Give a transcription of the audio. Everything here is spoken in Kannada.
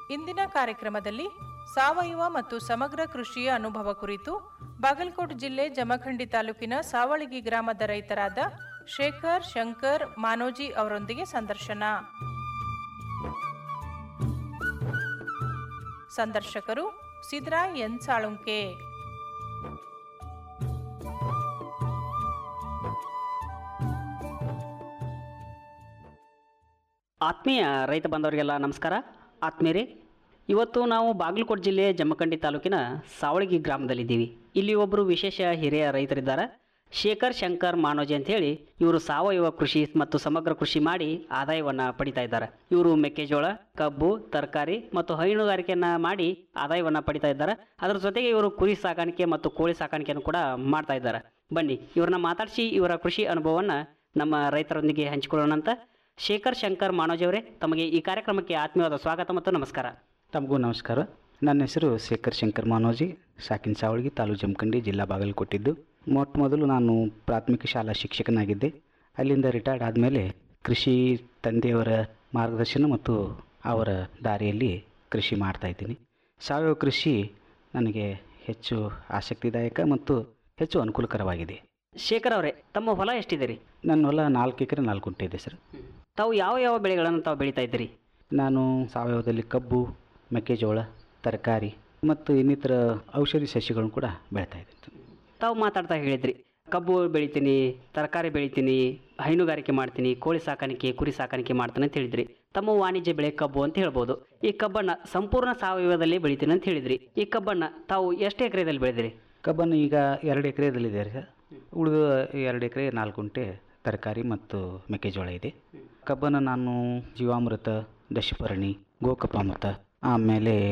ಇಂದಿನ ಕಾರ್ಯಕ್ರಮದಲ್ಲಿ ಸಾವಯವ ಮತ್ತು ಸಮಗ್ರ ಕೃಷಿಯ ಅನುಭವ ಕುರಿತು ಬಾಗಲಕೋಟೆ ಜಿಲ್ಲೆ ಜಮಖಂಡಿ ತಾಲೂಕಿನ ಸಾವಳಗಿ ಗ್ರಾಮದ ರೈತರಾದ ಶೇಖರ್ ಶಂಕರ್ ಮಾನೋಜಿ ಅವರೊಂದಿಗೆ ಸಂದರ್ಶನ ಸಂದರ್ಶಕರು ಸಿದ್ರಾಯ್ ಎನ್ ಸಾಳುಂಕೆ ಆತ್ಮೀಯ ರೈತ ಬಾಂಧವರಿಗೆಲ್ಲ ನಮಸ್ಕಾರ ಆತ್ಮೀಯರೇ ಇವತ್ತು ನಾವು ಬಾಗಲಕೋಟೆ ಜಿಲ್ಲೆ ಜಮಖಂಡಿ ತಾಲೂಕಿನ ಸಾವಳಗಿ ಗ್ರಾಮದಲ್ಲಿದ್ದೀವಿ ಇಲ್ಲಿ ಒಬ್ಬರು ವಿಶೇಷ ಹಿರಿಯ ರೈತರಿದ್ದಾರೆ ಶೇಖರ್ ಶಂಕರ್ ಮಾನೋಜಿ ಅಂತೇಳಿ ಇವರು ಸಾವಯವ ಕೃಷಿ ಮತ್ತು ಸಮಗ್ರ ಕೃಷಿ ಮಾಡಿ ಆದಾಯವನ್ನು ಪಡಿತಾ ಇದ್ದಾರೆ ಇವರು ಮೆಕ್ಕೆಜೋಳ ಕಬ್ಬು ತರಕಾರಿ ಮತ್ತು ಹೈನುಗಾರಿಕೆಯನ್ನು ಮಾಡಿ ಆದಾಯವನ್ನು ಪಡಿತಾ ಇದ್ದಾರೆ ಅದರ ಜೊತೆಗೆ ಇವರು ಕುರಿ ಸಾಕಾಣಿಕೆ ಮತ್ತು ಕೋಳಿ ಸಾಕಾಣಿಕೆಯನ್ನು ಕೂಡ ಮಾಡ್ತಾ ಇದ್ದಾರೆ ಬನ್ನಿ ಇವ್ರನ್ನ ಮಾತಾಡಿಸಿ ಇವರ ಕೃಷಿ ಅನುಭವವನ್ನು ನಮ್ಮ ರೈತರೊಂದಿಗೆ ಹಂಚಿಕೊಳ್ಳೋಣ ಅಂತ ಶೇಖರ್ ಶಂಕರ್ ಮಾನೋಜ್ ಅವರೇ ತಮಗೆ ಈ ಕಾರ್ಯಕ್ರಮಕ್ಕೆ ಆತ್ಮೀಯವಾದ ಸ್ವಾಗತ ಮತ್ತು ನಮಸ್ಕಾರ ತಮಗೂ ನಮಸ್ಕಾರ ನನ್ನ ಹೆಸರು ಶೇಖರ್ ಶಂಕರ್ ಮಾನೋಜಿ ಸಾಕಿನ ಸಾವಳಗಿ ತಾಲೂಕು ಜಮಖಂಡಿ ಜಿಲ್ಲಾ ಬಾಗಲಕೋಟಿದ್ದು ಮೊಟ್ಟ ಮೊದಲು ನಾನು ಪ್ರಾಥಮಿಕ ಶಾಲಾ ಶಿಕ್ಷಕನಾಗಿದ್ದೆ ಅಲ್ಲಿಂದ ರಿಟೈರ್ಡ್ ಆದಮೇಲೆ ಕೃಷಿ ತಂದೆಯವರ ಮಾರ್ಗದರ್ಶನ ಮತ್ತು ಅವರ ದಾರಿಯಲ್ಲಿ ಕೃಷಿ ಮಾಡ್ತಾ ಇದ್ದೀನಿ ಸಾವಯವ ಕೃಷಿ ನನಗೆ ಹೆಚ್ಚು ಆಸಕ್ತಿದಾಯಕ ಮತ್ತು ಹೆಚ್ಚು ಅನುಕೂಲಕರವಾಗಿದೆ ಶೇಖರ್ ಅವರೇ ತಮ್ಮ ಹೊಲ ಎಷ್ಟಿದೆ ರೀ ನನ್ನ ಹೊಲ ನಾಲ್ಕು ಎಕರೆ ನಾಲ್ಕು ಗುಂಟೆ ಇದೆ ಸರ್ ತಾವು ಯಾವ ಯಾವ ಬೆಳೆಗಳನ್ನು ತಾವು ಬೆಳೀತಾ ಇದ್ದೀರಿ ನಾನು ಸಾವಯವದಲ್ಲಿ ಕಬ್ಬು ಮೆಕ್ಕೆಜೋಳ ತರಕಾರಿ ಮತ್ತು ಇನ್ನಿತರ ಔಷಧಿ ಸಸ್ಯಗಳನ್ನು ಕೂಡ ಬೆಳ್ತಾ ಇದ್ದೀನಿ ತಾವು ಮಾತಾಡ್ತಾ ಹೇಳಿದ್ರಿ ಕಬ್ಬು ಬೆಳಿತೀನಿ ತರಕಾರಿ ಬೆಳಿತೀನಿ ಹೈನುಗಾರಿಕೆ ಮಾಡ್ತೀನಿ ಕೋಳಿ ಸಾಕಾಣಿಕೆ ಕುರಿ ಸಾಕಾಣಿಕೆ ಮಾಡ್ತೀನಿ ಅಂತ ಹೇಳಿದ್ರಿ ತಮ್ಮ ವಾಣಿಜ್ಯ ಬೆಳೆ ಕಬ್ಬು ಅಂತ ಹೇಳ್ಬೋದು ಈ ಕಬ್ಬನ್ನು ಸಂಪೂರ್ಣ ಸಾವಯವದಲ್ಲಿ ಬೆಳಿತೀನಿ ಅಂತ ಹೇಳಿದ್ರಿ ಈ ಕಬ್ಬನ್ನು ತಾವು ಎಷ್ಟು ಎಕರೆದಲ್ಲಿ ಬೆಳೆದಿರಿ ಕಬ್ಬನ್ನು ಈಗ ಎರಡು ಎಕರೆದಲ್ಲಿದೆ ಸರ್ ಉಳಿದ ಎರಡು ಎಕರೆ ನಾಲ್ಕು ಗುಂಟೆ ತರಕಾರಿ ಮತ್ತು ಮೆಕ್ಕೆಜೋಳ ಇದೆ ಕಬ್ಬನ್ನು ನಾನು ಜೀವಾಮೃತ ದಶಪರ್ಣಿ ಗೋಕಪಾಮೃತ ಆಮೇಲೆ